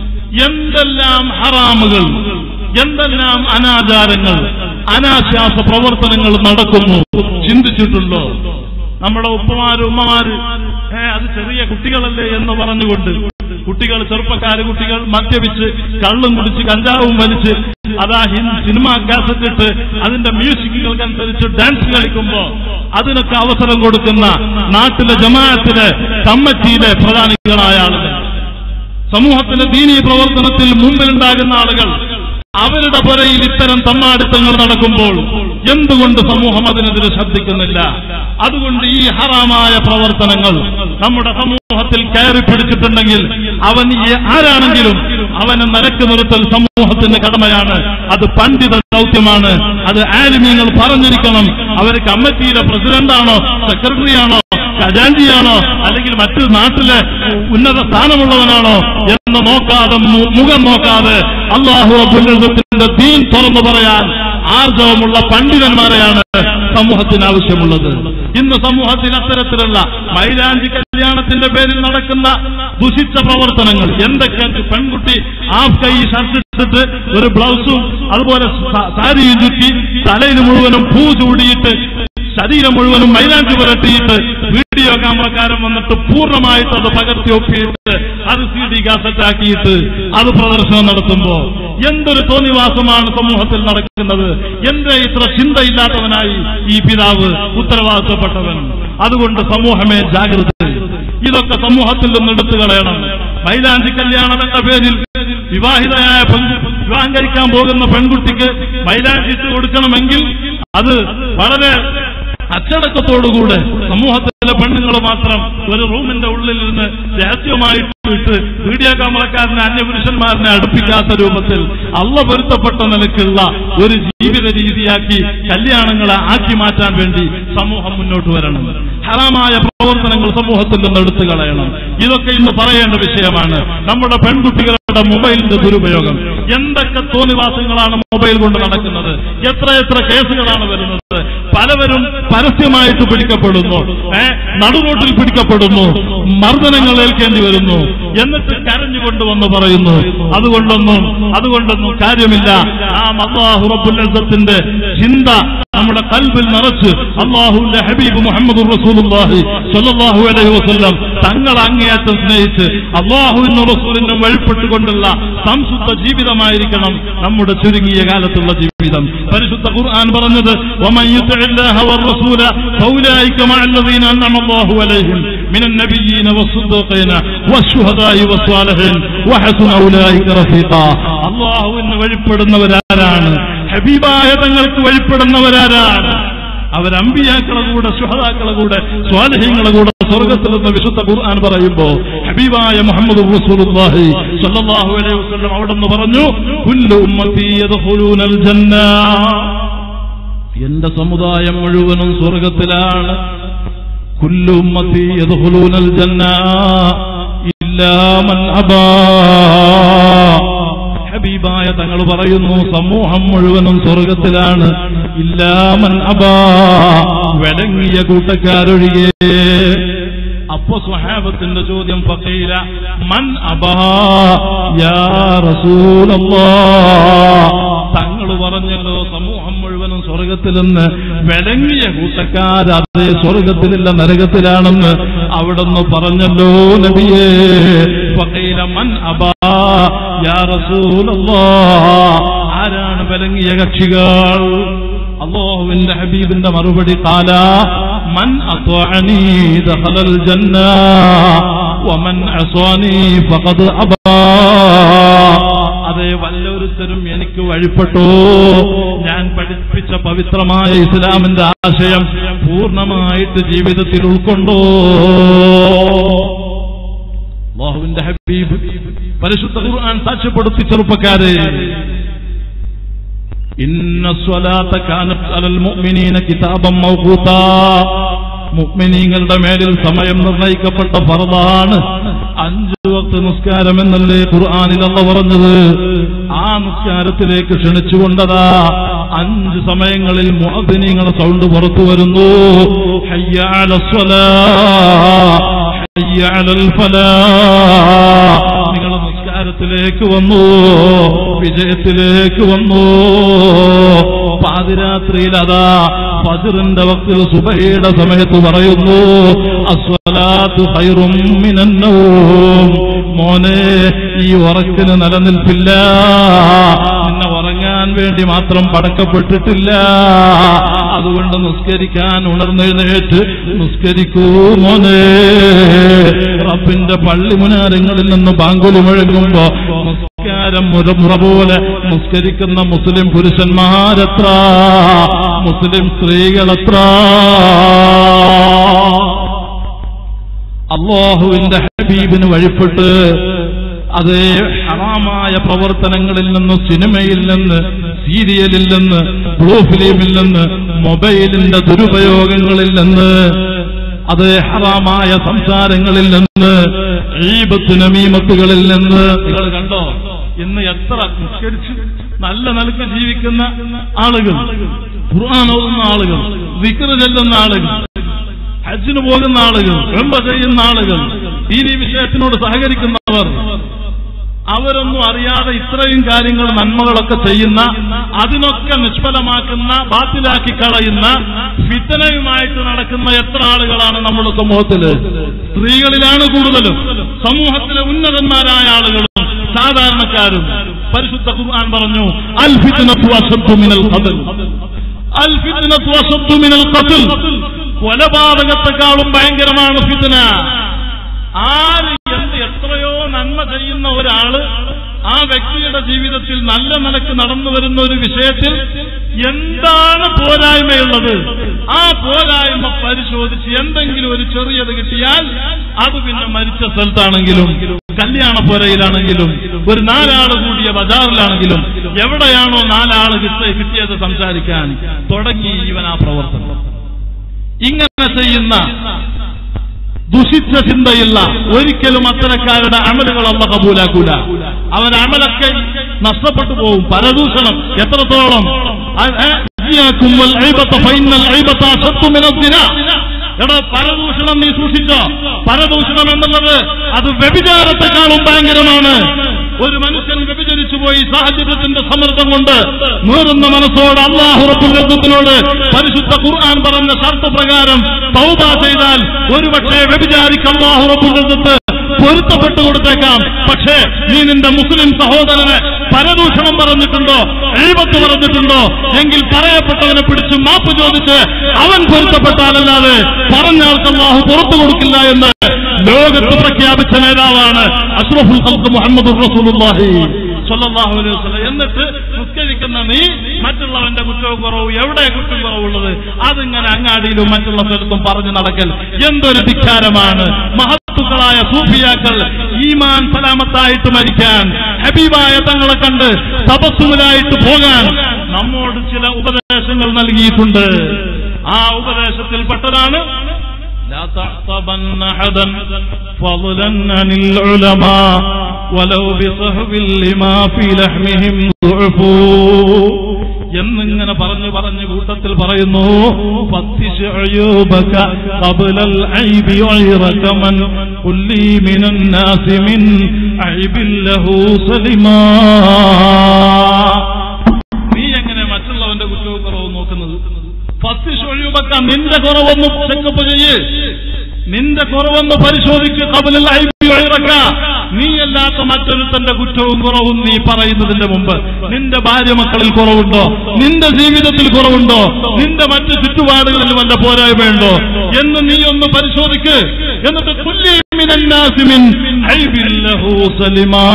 എന്തെല്ലാം ഹറാമുകൾ എന്തെല്ലാം അനാചാരങ്ങൾ അനാശാസ പ്രവർത്തനങ്ങൾ നടക്കുന്നു ചിന്തിച്ചിട്ടുണ്ടോ നമ്മുടെ ഉപ്പമാര് ഉമ്മമാര് ഏ അത് ചെറിയ കുട്ടികളല്ലേ എന്ന് പറഞ്ഞുകൊണ്ട് കുട്ടികൾ ചെറുപ്പക്കാര് കുട്ടികൾ മദ്യപിച്ച് കള്ളും കുടിച്ച് കഞ്ചാവും വലിച്ച് അതാ ഹിന്ദി സിനിമ കാസറ്റ് ഇട്ട് അതിന്റെ മ്യൂസിക്കുകൾക്കനുസരിച്ച് ഡാൻസ് കളിക്കുമ്പോ അതിനൊക്കെ അവസരം കൊടുക്കുന്ന നാട്ടിലെ ജമാഅത്തിലെ കമ്മിറ്റിയിലെ പ്രധാനികളായ ആളുകൾ സമൂഹത്തിന്റെ ദീനീ പ്രവർത്തനത്തിൽ മുമ്പിലുണ്ടാകുന്ന ആളുകൾ അവരുടെ പുരയിൽ ഇത്തരം തമ്മാടിത്തങ്ങൾ നടക്കുമ്പോൾ എന്തുകൊണ്ട് സമൂഹം അതിനെതിരെ ശ്രദ്ധിക്കുന്നില്ല അതുകൊണ്ട് ഈ ഹറാമായ പ്രവർത്തനങ്ങൾ നമ്മുടെ സമൂഹത്തിൽ കയറി പിടിച്ചിട്ടുണ്ടെങ്കിൽ അവൻ ഈ ആരാണെങ്കിലും അവനെ നിരക്ക് നിർത്തൽ സമൂഹത്തിന്റെ കടമയാണ് അത് പണ്ഡിത ദൗത്യമാണ് അത് ആലിമീങ്ങൾ പറഞ്ഞിരിക്കണം അവർ കമ്മിറ്റിയിലെ പ്രസിഡന്റാണോ സെക്രട്ടറിയാണോ ഖജാൻജിയാണോ അല്ലെങ്കിൽ മറ്റു നാട്ടിലെ ഉന്നത സ്ഥാനമുള്ളവനാണോ എന്ന് നോക്കാതെ മു- മുഖം നോക്കാതെ അള്ളാഹു അബുല്ലത്തിന്റെ ദീൻ തുറന്നു പറയാൻ ആർജവമുള്ള പണ്ഡിതന്മാരെയാണ് സമൂഹത്തിന് ആവശ്യമുള്ളത് ഇന്ന് സമൂഹത്തിന് അത്തരത്തിലുള്ള മൈലാഞ്ചി കല്യാണത്തിന്റെ പേരിൽ നടക്കുന്ന ദുഷിച്ച പ്രവർത്തനങ്ങൾ എന്തൊക്കെ പെൺകുട്ടി ഹാഫ് കൈ ഷർട്ട് ഇട്ടിട്ട് ഒരു ബ്ലൗസും അതുപോലെ സ- സാരിയും ചുറ്റി തലയിൽ മുഴുവനും പൂ ചൂടിയിട്ട് ശരീരം മുഴുവനും മൈലാഞ്ചി പുരട്ടിയിട്ട് വീഡിയോ ക്യാമറക്കാരൻ വന്നിട്ട് പൂർണ്ണമായിട്ട് അത് പകർത്തി ഒപ്പിയിട്ട് അത് സി ഡി കാസറ്റാക്കിയിട്ട് അത് പ്രദർശനം നടത്തുമ്പോ എന്തൊരു തോന്നിവാസമാണ് സമൂഹത്തിൽ നടക്കുന്നത് എന്റെ ഇത്ര ചിന്തയില്ലാത്തവനായി ഈ പിതാവ് ഉത്തരവാദിത്തപ്പെട്ടവൻ അതുകൊണ്ട് സമൂഹമേ ജാഗ്രത ഇതൊക്കെ സമൂഹത്തിൽ നിന്ന് എടുത്തു കളയണം മൈലാഞ്ചി കല്യാണം എന്ന പേരിൽ വിവാഹിതയായ പെൺ വിവാഹം കഴിക്കാൻ പോകുന്ന പെൺകുട്ടിക്ക് മൈലാഞ്ചി ഇട്ട് കൊടുക്കണമെങ്കിൽ അത് വളരെ അച്ചടക്കത്തോടുകൂടെ സമൂഹത്തിലെ പെണ്ണുങ്ങൾ മാത്രം ഒരു റൂമിന്റെ ഉള്ളിൽ നിന്ന് രഹസ്യമായിട്ട് വിട്ട് വീഡിയോ ക്യാമറക്കാരനെ അന്യപുരുഷന്മാരനെ അടുപ്പിക്കാത്ത രൂപത്തിൽ അള്ള പൊരുത്തപ്പെട്ട നിലക്കുള്ള ഒരു ജീവിത രീതിയാക്കി കല്യാണങ്ങളെ ആക്കി മാറ്റാൻ വേണ്ടി സമൂഹം മുന്നോട്ട് വരണം ഹറാമായ പ്രവർത്തനങ്ങൾ സമൂഹത്തിൽ നിന്ന് എടുത്തു കളയണം ഇതൊക്കെ ഇന്ന് പറയേണ്ട വിഷയമാണ് നമ്മുടെ പെൺകുട്ടികളുടെ മൊബൈലിന്റെ ദുരുപയോഗം എന്തൊക്കെ തോന്നിവാസങ്ങളാണ് മൊബൈൽ കൊണ്ട് നടക്കുന്നത് എത്ര എത്ര കേസുകളാണ് വരുന്നത് പലവരും പരസ്യമായിട്ട് പിടിക്കപ്പെടുന്നു ഏ നടുറോട്ടിൽ പിടിക്കപ്പെടുന്നു മർദ്ദനങ്ങൾ ഏൽക്കേണ്ടി വരുന്നു എന്നിട്ട് കരഞ്ഞുകൊണ്ടുവന്ന് പറയുന്നു അതുകൊണ്ടൊന്നും അതുകൊണ്ടൊന്നും കാര്യമില്ല ആ അള്ളാഹു റബ്ബുൽ ചിന്ത നമ്മുടെ കൽബിൽ നിറച്ച് അള്ളാഹുവിന്റെ ഹബീബ് മുഹമ്മദ് റസൂലുള്ളാഹി സ്വല്ലല്ലാഹു അലൈഹി വസല്ലം തങ്ങൾ അങ്ങേയറ്റം സ്നേഹിച്ച് അള്ളാഹുവിന്റെ റസൂലിന്റെ വഴിപ്പെട്ടുകൊണ്ടുള്ള സംശുദ്ധ ജീവിതമായിരിക്കണം നമ്മുടെ ചുരുങ്ങിയ കാലത്തുള്ള ജീവിതം പരിശുദ്ധ ഖുർആൻ പറഞ്ഞത് ومن يطع الله والرسول فاولئك مع الذين انعم الله عليهم من النبيين والصديقين والشهداء والصالحين وحسن اولئك رفيقا അള്ളാഹുവിന് വഴിപ്പെടുന്നവരാരാണ് ഹബീബായ തങ്ങൾക്ക് വഴിപ്പെടുന്നവരാരാണ് അവരമ്പിയാക്കളെ കൂടെ സുഹതാക്കളെ കൂടെ സ്വാലഹ്യങ്ങളെ കൂടെ സ്വർഗത്തിൽ നിന്ന് വിശുദ്ധ ഖുർആൻ പറയുമ്പോ ഹബീബായ മുഹമ്മദ് റസൂലുള്ളാഹി സ്വല്ലല്ലാഹു അലൈഹി വസല്ലം അവിടെ നിന്ന് പറഞ്ഞു കുല്ലു ഉമ്മത്തി യദ്ഖുലൂനൽ ജന്ന എന്റെ സമുദായം മുഴുവനും സ്വർഗത്തിലാണ് കുല്ലു ഉമ്മത്തി യദ്ഖുലൂനൽ ജന്ന ഇല്ലാ മൻ അബാ ഹബീബായ തങ്ങൾ പറയുന്നു സമൂഹം മുഴുവനും സ്വർഗത്തിലാണ് ഇല്ലാമൻ അബാ വിലങ്ങിയ കൂട്ടക്കാരൊഴികെ അപ്പൊ സ്വഹാബത്തിന്റെ ചോദ്യം ഫക്കീല മൻ അബാ യാ റസൂലല്ലാ തങ്ങൾ പറഞ്ഞല്ലോ സമൂഹം മുഴുവനും സ്വർഗത്തിലെന്ന് വിലങ്ങിയ കൂട്ടക്കാർ അതേ സ്വർഗത്തിലില്ല നരകത്തിലാണെന്ന് അവിടുന്ന് പറഞ്ഞല്ലോ നബിയേ ഫക്കീല മൻ അബാ യാ റസൂലല്ലാ ആരാണ് വിലങ്ങിയ കക്ഷികൾ അള്ളാഹുവിന്റെ ഹബീബിന്റെ മറുപടി കാല മൻ അത്വഅനി ദഖലൽ ജന്ന വമൻ അസ്വാനി ഫഖദ് അബാ അതേ വല്ലൊരുത്തരും എനിക്ക് വഴിപ്പെട്ടു ഞാൻ പഠിപ്പിച്ച പവിത്രമായ ഇസ്ലാമിന്റെ ആശയം പൂർണ്ണമായിട്ട് ജീവിതത്തിൽ ഉൾക്കൊണ്ടോ അള്ളാഹുവിന്റെ ഹബീബ് പരിശുദ്ധ ഖുർആൻ സാക്ഷ്യപ്പെടുത്തി ചെറുപ്പക്കാരെ ഇന്ന സ്വലാത്ത കാനത്ത് അലൽ മുഅ്മിനീന കിതാബം മൗഖൂതാ മുഅ്മിനീങ്ങളുടെ മേലിൽ സമയം നിർണയിക്കപ്പെട്ട ഫർദാണ് അഞ്ചു വക്ത നിസ്കാരം എന്നല്ലേ ഖുർആാനിൽ അല്ല പറഞ്ഞത് ആ നിസ്കാരത്തിലേക്ക് ക്ഷണിച്ചുകൊണ്ടതാ അഞ്ച് സമയങ്ങളിൽ മുഅദ്ദിനീങ്ങളുടെ സൗണ്ട് പുറത്തു വരുന്നു ഹയ്യ അലസ്വലാ ഹയ്യ അലൽ ഫലാ നിങ്ങളുടെ നിസ്കാരത്തിലേക്ക് വന്നു വിജയത്തിലേക്ക് വന്നു പാതിരാത്രിയിൽ അതാ ഫജറിന്റെ വക്തിൽ സുബഹയുടെ സമയത്ത് പറയുന്നു അസ്വലാത്തു ഖൈറും മിനന്നൗം മോനെ ഈ ഉറക്കിന് നിലനിൽപ്പില്ല നിന്നെ ഉറങ്ങാൻ വേണ്ടി മാത്രം പടക്കപ്പെട്ടിട്ടില്ല അതുകൊണ്ട് നിസ്കരിക്കാൻ ഉണർന്നെഴുന്നേറ്റ് നിസ്കരിക്കൂ മോനെ റബ്ബിന്റെ പള്ളി മുനാരങ്ങളിൽ നിന്ന് ബാങ്കുലി മുഴങ്ങുമ്പോ നിസ്കാരം മുറ മുറ പോലെ നിസ്കരിക്കുന്ന മുസ്ലിം പുരുഷന്മാരെത്ര മുസ്ലിം സ്ത്രീകളെത്ര അള്ളാഹുവിന്റെ ഹബീബിന് വഴിപ്പെട്ട് അതേ ഹറാമായ പ്രവർത്തനങ്ങളിൽ നിന്ന് സിനിമയിൽ നിന്ന് സീരിയലിൽ നിന്ന് ബ്ലൂ ഫിലിമിൽ നിന്ന് മൊബൈലിന്റെ ദുരുപയോഗങ്ങളിൽ നിന്ന് അത് ഹറാമായ സംസാരങ്ങളിൽ നിന്ന് ഈബത്ത് നമീമത്തുകളിൽ നിന്ന് നിങ്ങൾ കണ്ടോ ഇന്ന് എത്ര നിഷ്കരിച്ച് നല്ല നിലക്ക് ജീവിക്കുന്ന ആളുകൾ ഖുർആൻ ഓതുന്ന ആളുകൾ വിക്ര ചെല്ലുന്ന ആളുകൾ ഹജ്ജിന് പോകുന്ന ആളുകൾ വെമ്പ ചെയ്യുന്ന ആളുകൾ ഈ വിഷയത്തിനോട് സഹകരിക്കുന്നവർ അവരൊന്നും അറിയാതെ ഇത്രയും കാര്യങ്ങൾ നന്മകളൊക്കെ ചെയ്യുന്ന അതിനൊക്കെ നിഷ്ഫലമാക്കുന്ന ബാത്തിലാക്കി കളയുന്ന ഫിത്തനയുമായിട്ട് നടക്കുന്ന എത്ര ആളുകളാണ് നമ്മുടെ സമൂഹത്തില് സ്ത്രീകളിലാണ് കൂടുതലും സമൂഹത്തിലെ ഉന്നതന്മാരായ ആളുകളും സാധാരണക്കാരും പരിശുദ്ധ ഖുർആൻ പറഞ്ഞു അൽ ഫിത്നത്തു അശദ്ദു മിനൽ ഖത്ൽ അൽ ഫിത്നത്തു അശദ്ദു മിനൽ ഖത്ൽ കൊലപാതകത്തെക്കാളും ഭയങ്കരമാണ് ഫിത്ന ആര് എന്ത് എത്രയോ നന്മ ചെയ്യുന്ന ഒരാള് ആ വ്യക്തിയുടെ ജീവിതത്തിൽ നല്ല നിലക്ക് നടന്നു വരുന്ന ഒരു വിഷയത്തിൽ എന്താണ് പോരായ്മയുള്ളത് ആ പോരായ്മ പരിശോധിച്ച് എന്തെങ്കിലും ഒരു ചെറിയത് കിട്ടിയാൽ അത് പിന്നെ മരിച്ച സ്ഥലത്താണെങ്കിലും കല്യാണ പുരയിലാണെങ്കിലും ഒരു നാലാള് കൂടിയ ബജാറിലാണെങ്കിലും എവിടെയാണോ നാലാള് കിട്ട- കിട്ടിയത് സംസാരിക്കാൻ തുടങ്ങി ഇവൻ ആ പ്രവർത്തനം ഇങ്ങനെ ചെയ്യുന്ന ദുഷിച്ച ചിന്തയില്ല ഒരിക്കലും അത്തരക്കാരുടെ അമലുകൾ അല്ല കബൂലാക്കൂല അവരുടെ അമലൊക്കെ നഷ്ടപ്പെട്ടു പോകും പരദൂഷണം എത്രത്തോളം അ- ഏ? ഇയ്യാക്കും വൽ ഐബത്ത ഫൈനൽ ഐബത്ത അശദ്ദു മിനസ് സിന. എടോ പരദൂഷണം നീ സൂക്ഷിച്ചോ പരദൂഷണം എന്നുള്ളത് അത് വ്യഭിചാരത്തെക്കാളും ഭയങ്കരമാണ് ഒരു മനുഷ്യൻ വ്യഭിചരിച്ചു പോയി സാഹചര്യത്തിന്റെ സമ്മർദ്ദം കൊണ്ട് നൂറുന്ന മനസ്സോട് അള്ളാഹു റബ്ബുൽ പരിശുദ്ധ ഖുർആൻ പറഞ്ഞ ഷർത്ത് പ്രകാരം തൗബ ചെയ്താൽ ഒരുപക്ഷെ വ്യഭിചാരിക്ക് അള്ളാഹു റബ്ബുൽ പൊരുത്തപ്പെട്ടു കൊടുത്തേക്കാം പക്ഷേ നീ നിന്റെ മുസ്ലിം സഹോദരന് പരദൂഷണം പറഞ്ഞിട്ടുണ്ടോ എഴുപത്ത് പറഞ്ഞിട്ടുണ്ടോ എങ്കിൽ പറയപ്പെട്ടവനെ പിടിച്ച് മാപ്പ് ചോദിച്ച് അവൻ പൊരുത്തപ്പെട്ടാലല്ലാതെ പറഞ്ഞ ആൾക്ക് അള്ളാഹു പുറത്തു കൊടുക്കില്ല എന്ന് ലോകത്ത് പ്രഖ്യാപിച്ച നേതാവാണ് അഷ്റഫുൽ ഖൽഖ് മുഹമ്മദ് റസൂലുള്ളാഹി സ്വല്ലല്ലാഹു അലൈഹി വസല്ലം എന്നിട്ട് നിസ്കരിക്കുന്ന നീ മറ്റുള്ളവന്റെ കുറ്റവും കുറവും എവിടെ കുറ്റം കുറവുള്ളത് അതിങ്ങനെ അങ്ങാടിയിലും മറ്റുള്ള സ്ഥലത്തും പറഞ്ഞു നടക്കൽ എന്തൊരു ധിക്കാരമാണ് മഹത്തുക്കളായ സൂഫിയാക്കൾ ഈമാൻ സലാമത്തായിട്ട് മരിക്കാൻ ഹബീബായ തങ്ങളെ കണ്ട് തപസ്സുമിലായിട്ട് പോകാൻ നമ്മോട് ചില ഉപദേശങ്ങൾ നൽകിയിട്ടുണ്ട് ആ ഉപദേശത്തിൽപ്പെട്ടതാണ് لا تعصبن أحدا فضلا عن العلماء ولو بصحب لما في لحمهم ضعف എന്നിങ്ങനെ പറഞ്ഞു പറഞ്ഞു കൂട്ടത്തിൽ പറയുന്നു ഫത്തിശ് അയ്യൂബക ഖബ്ലൽ ഐബി ഗൈറക മൻ കുല്ലി മിനൻ നാസി മിൻ ഐബിൽ ലഹു സലിമാ നീ എങ്ങനെ മറ്റുള്ളവന്റെ കുറ്റവും കുറവും നോക്കുന്നത് പത്ത് ഷൊഴിയുബക്ക നിന്റെ കുറവൊന്ന് ചെക്കപ്പ് ചെയ്യ് നിന്റെ കുറവൊന്ന് പരിശോധിച്ച് കബലിൽ ഐബിറക്ക നീയല്ലാത്ത മറ്റൊരുത്തന്റെ കുറ്റവും കുറവും നീ പറയുന്നതിന്റെ മുമ്പ് നിന്റെ ഭാര്യ മക്കളിൽ കുറവുണ്ടോ നിന്റെ ജീവിതത്തിൽ കുറവുണ്ടോ നിന്റെ മറ്റ് ചുറ്റുപാടുകളിൽ വല്ല പോരായ്മയുണ്ടോ എന്ന് നീ ഒന്ന് പരിശോധിക്ക് എന്നിട്ട് കുല്ലിമിനാസിമിൻ ഐബില്ലഹു സലിമാ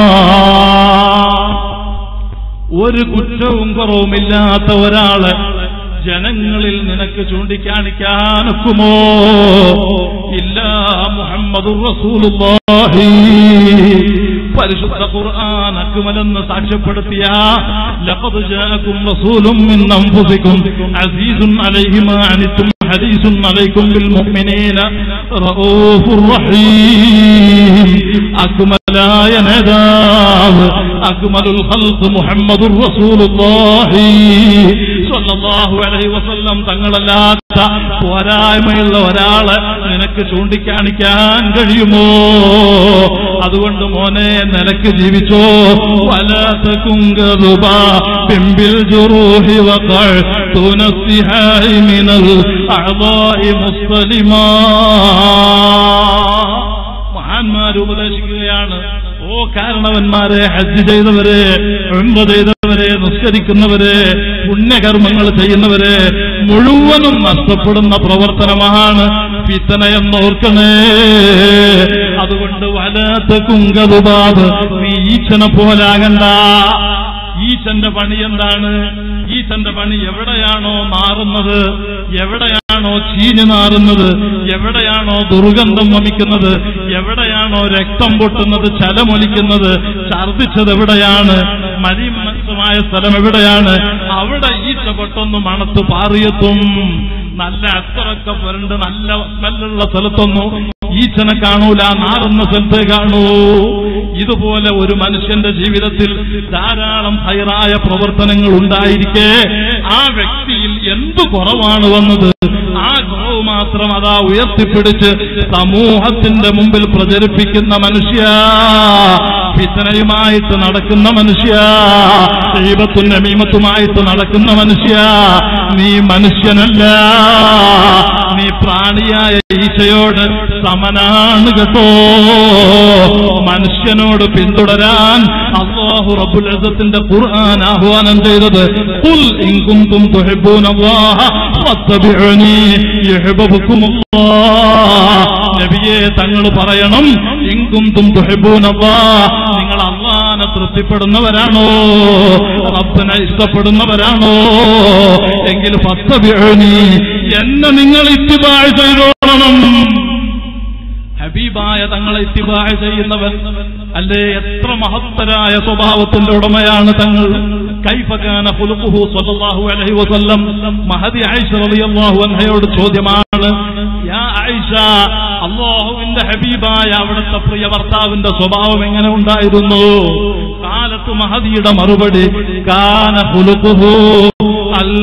ഒരു കുറ്റവും കുറവുമില്ലാത്ത ഒരാള് ജനങ്ങളിൽ നിനക്ക് ചൂണ്ടിക്കാണിക്കാനൊക്കുമോ ഇല്ല മുഹമ്മദ് റസൂലുള്ളാഹി പരിശുദ്ധ ഖുർആൻ അക്മലെന്ന് സാക്ഷ്യപ്പെടുത്തിയ ലഖദ് ജാഅകും റസൂലും മിൻ അൻഫുസികും അസീസുൻ അലൈഹി മാ അനിത്തും حديث عليكم بالمؤمنين رؤوف رحيم അക്മലായ നേതാവ് അക്മലുൽ ഖൽഖ് മുഹമ്മദുർ റസൂലുള്ളാഹി സ്വല്ലല്ലാഹു അലൈഹി വസല്ലം തങ്ങളല്ലാത്ത പോരായ്മയുള്ള ഒരാളെ നിനക്ക് ചൂണ്ടിക്കാണിക്കാൻ കഴിയുമോ അതുകൊണ്ട് മോനെ നിനക്ക് ജീവിച്ചോ വലാത്ത കുങ്കതുബ ബിംബിൽ ജുറൂഹി വഖൾ തുനസ്സിഹായി മിനൽ അഅദാഇ മുസ്ലിമാ മഹാന്മാർ ഉപദേശിക്കുകയാണ് ഓ കാരണവന്മാരെ ഹജ്ജ് ചെയ്തവരെ ഉംറ ചെയ്തവരെ നിസ്കരിക്കുന്നവരെ പുണ്യകർമ്മങ്ങൾ ചെയ്യുന്നവരെ മുഴുവനും നഷ്ടപ്പെടുന്ന പ്രവർത്തനമാണ് ഫിത്തന എന്നോർക്കണേ അതുകൊണ്ട് വലാത്ത കുങ്കതുബാബ് നീ ഈച്ചനെ പോലാകണ്ട ഈച്ചന്റെ പണി എന്താണ് ഈച്ചന്റെ പണി എവിടെയാണോ മാറുന്നത് എവിടെയാണോ ചീഞ്ഞു നാറുന്നത് എവിടെയാണോ ദുർഗന്ധം വമിക്കുന്നത് എവിടെയാണോ രക്തം പൊട്ടുന്നത് ചലമൊലിക്കുന്നത് ഛർദിച്ചത് എവിടെയാണ് മലിമനസ്സമായ സ്ഥലം എവിടെയാണ് അവിടെ ഈച്ച പൊട്ടൊന്ന് മണത്ത് പാറിയെത്തും നല്ല അത്തറൊക്കെ പുരണ്ട് നല്ല സ്മെല്ലുള്ള സ്ഥലത്തൊന്നും ഈച്ചനെ കാണൂല നാറുന്ന സ്ഥലത്തെ കാണൂ ഇതുപോലെ ഒരു മനുഷ്യന്റെ ജീവിതത്തിൽ ധാരാളം ഹൈറായ പ്രവർത്തനങ്ങൾ ഉണ്ടായിരിക്കെ ആ വ്യക്തിയിൽ എന്തു കുറവാണ് വന്നത് ആ കുറവ് മാത്രം അതാ ഉയർത്തിപ്പിടിച്ച് സമൂഹത്തിന്റെ മുമ്പിൽ പ്രചരിപ്പിക്കുന്ന മനുഷ്യ ഫിത്തനയുമായിട്ട് നടക്കുന്ന മനുഷ്യ ദൈവത്തും നമീമത്തുമായിട്ട് നടക്കുന്ന മനുഷ്യ നീ മനുഷ്യനല്ല നീ പ്രാണിയായ ഈശയോട് സമനാണ് കേട്ടോ മനുഷ്യനോട് പിന്തുടരാൻ അള്ളാഹു റബ്ബുൽ അസത്തിന്റെ ഖുർആൻ ആഹ്വാനം ചെയ്തത് ഖുൽ ഇൻ കുന്തും തുഹിബ്ബൂനല്ലാഹ ഫത്തബിഉനി യുഹിബ്ബുക്കുമുല്ലാഹ് നബിയെ തങ്ങൾ പറയണം ഇൻ കുന്തും തുഹിബ്ബൂനല്ലാഹ് നിങ്ങൾ അള്ളാഹനെ തൃപ്തിപ്പെടുന്നവരാണോ റബ്ബിനെ ഇഷ്ടപ്പെടുന്നവരാണോ എങ്കിൽ ഫത്തബിഉനി എന്നെ നിങ്ങൾ ഇത്തിബാഴ് ചെയ്തോളണം ഹബീബായ തങ്ങളെ ഇത്തിബായ ചെയ്യുന്നവൻ അല്ലേ എത്ര മഹത്തരായ സ്വഭാവത്തിന്റെ ഉടമയാണ് തങ്ങൾ കൈഫകാന ഖുലുഖുഹു സ്വല്ലല്ലാഹു അലൈഹി വസല്ലം മഹദി ആയിഷ റളിയല്ലാഹു അൻഹയോട് ചോദ്യമാണ് യാ ആയിഷ അല്ലാഹുവിന്റെ ഹബീബായ അവിടുത്തെ പ്രിയ ഭർത്താവിന്റെ സ്വഭാവം എങ്ങനെ ഉണ്ടായിരുന്നു കാലത്ത് മഹദിയുടെ മറുപടി കാന ഖുലുഖുഹു അൽ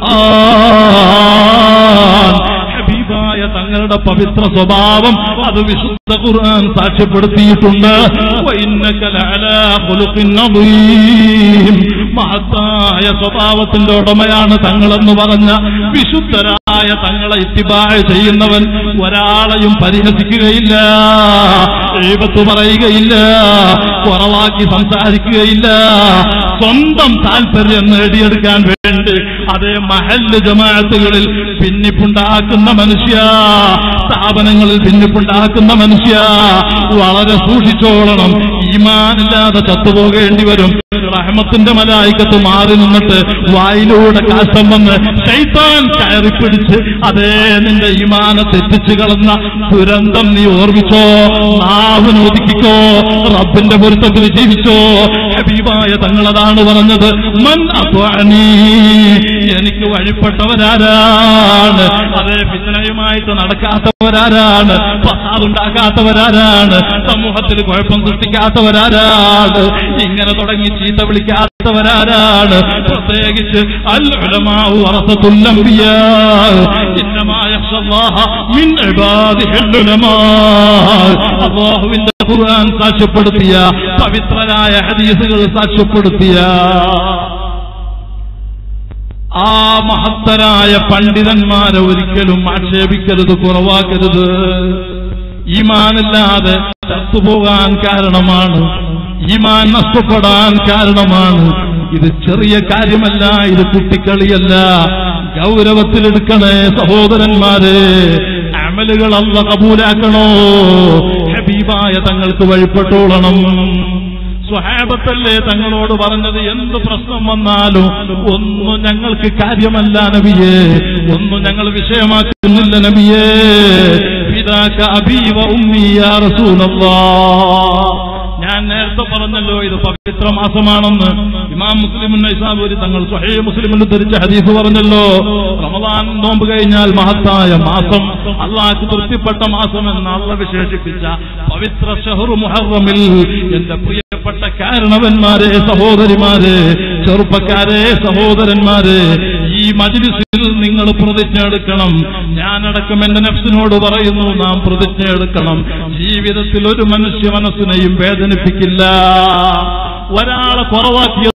ഖുർആൻ ഹബീബായ തങ്ങളുടെ പവിത്ര സ്വഭാവം അത് വിശുദ്ധ ഖുർആൻ സാക്ഷ്യപ്പെടുത്തിയിട്ടുണ്ട് വഇന്നക ലഅലാ ഖുലുഖിൻ അദീം. മഹത്തായ സ്വഭാവത്തിന്റെ ഉടമയാണ് തങ്ങളെന്ന് പറഞ്ഞ വിശുദ്ധരായ തങ്ങളെ ഇത്തിബായ ചെയ്യുന്നവൻ ഒരാളെയും പരിഹസിക്കുകയില്ല ദൈവത്ത് പറയുകയില്ല കുറവാക്കി സംസാരിക്കുകയില്ല സ്വന്തം താല്പര്യം നേടിയെടുക്കാൻ വേണ്ടി അതേ മഹല്ല് ജമാഅത്തുകളിൽ ഭിന്നിപ്പുണ്ടാക്കുന്ന മനുഷ്യ സ്ഥാപനങ്ങളിൽ ഭിന്നിപ്പുണ്ടാക്കുന്ന മനുഷ്യ വളരെ സൂക്ഷിച്ചോളണം ഈമാനില്ലാതെ ചത്തുപോകേണ്ടി വരും റഹമത്തിന്റെ മലായിക്കത്ത് മാറി നിന്നിട്ട് വായിലൂടെ കാശം വന്ന് ശൈത്താൻ കയറിപ്പിടിച്ച് അതേ നിന്റെ ഈമാന തെറ്റിച്ച് കളന്ന ദുരന്തം നീ ഓർമ്മിച്ചോ നാവിന് ഒതുക്കിക്കോ റബ്ബിന്റെ പൊരുത്തത്തിൽ ജീവിച്ചോ ഹബീബായ തങ്ങളതാണ് പറഞ്ഞത് മൻ അത്വഅനീ എനിക്ക് വഴിപ്പെട്ടവരാരാണ് അതേ ഫിത്തനയുമായിട്ട് നടക്കാത്തവരാരാണ് ഫസാദുണ്ടാക്കാത്തവരാരാണ് സമൂഹത്തിൽ കുഴപ്പം സൃഷ്ടിക്കാത്തവരാരാണ് ഇങ്ങനെ തുടങ്ങി ചീത്ത വിളിക്കാത്തവരാരാണ് പ്രത്യേകിച്ച് അൽ ഉലമാഉ വറസത്തുൽ അംബിയാ ഇന്നമാ യഖ്ഷല്ലാഹ മിൻ ഇബാദിഹിൽ ഉലമാ അല്ലാഹുവിന്റെ ഖുർആൻ സാക്ഷ്യപ്പെടുത്തിയ പവിത്രരായ ഹദീസുകൾ സാക്ഷ്യപ്പെടുത്തിയ ആ മഹത്തരായ പണ്ഡിതന്മാരെ ഒരിക്കലും ആക്ഷേപിക്കരുത് കുറവാക്കരുത് ഈമാനില്ലാതെ ചത്തുപോകാൻ കാരണമാണ് ഈമാൻ നഷ്ടപ്പെടാൻ കാരണമാണ് ഇത് ചെറിയ കാര്യമല്ല ഇത് കുട്ടിക്കളിയല്ല ഗൗരവത്തിലെടുക്കണേ സഹോദരന്മാരെ അമലുകൾ അല്ല കബൂലാക്കണോ ഹബീബായ തങ്ങൾക്ക് വഴിപ്പെട്ടോളണം സ്വഹാബത്തല്ലേ തങ്ങളോട് പറഞ്ഞത് എന്ത് പ്രശ്നം വന്നാലും ഒന്നും ഞങ്ങൾക്ക് കാര്യമല്ല നബിയേ ഒന്നും ഞങ്ങൾ വിഷയമാക്കുന്നില്ല നബിയേ പിതാക്ക അബീവ ഉമ്മിയ റസൂലല്ലാ ഞാൻ നേരത്തെ പറഞ്ഞല്ലോ ഇത് പവിത്ര മാസമാണെന്ന് ഇമാം മുസ്ലിം നൈസാബൂരി തങ്ങൾ സ്വഹേ മുസ്ലിമിന് ധരിച്ച ഹദീസ് പറഞ്ഞല്ലോ റമദാൻ നോമ്പ് കഴിഞ്ഞാൽ മഹത്തായ മാസം അള്ളാഹ്ക്ക് തൃപ്തിപ്പെട്ട മാസം എന്ന് അള്ള വിശേഷിപ്പിച്ച പവിത്ര ഷഹറു മുഹറമിൽ എന്റെ പ്രിയപ്പെട്ട കാരണവന്മാരെ സഹോദരിമാരെ ചെറുപ്പക്കാരെ സഹോദരന്മാരെ ഈ മജ്ലിസിൽ നിങ്ങൾ പ്രതിജ്ഞ എടുക്കണം ഞാനടക്കം എന്റെ നഫ്സിനോട് പറയുന്നു നാം പ്രതിജ്ഞ എടുക്കണം ജീവിതത്തിൽ ഒരു മനുഷ്യ മനസ്സിനെയും വേദനിപ്പിക്കില്ല ഒരാളെ കുറവാക്കിയ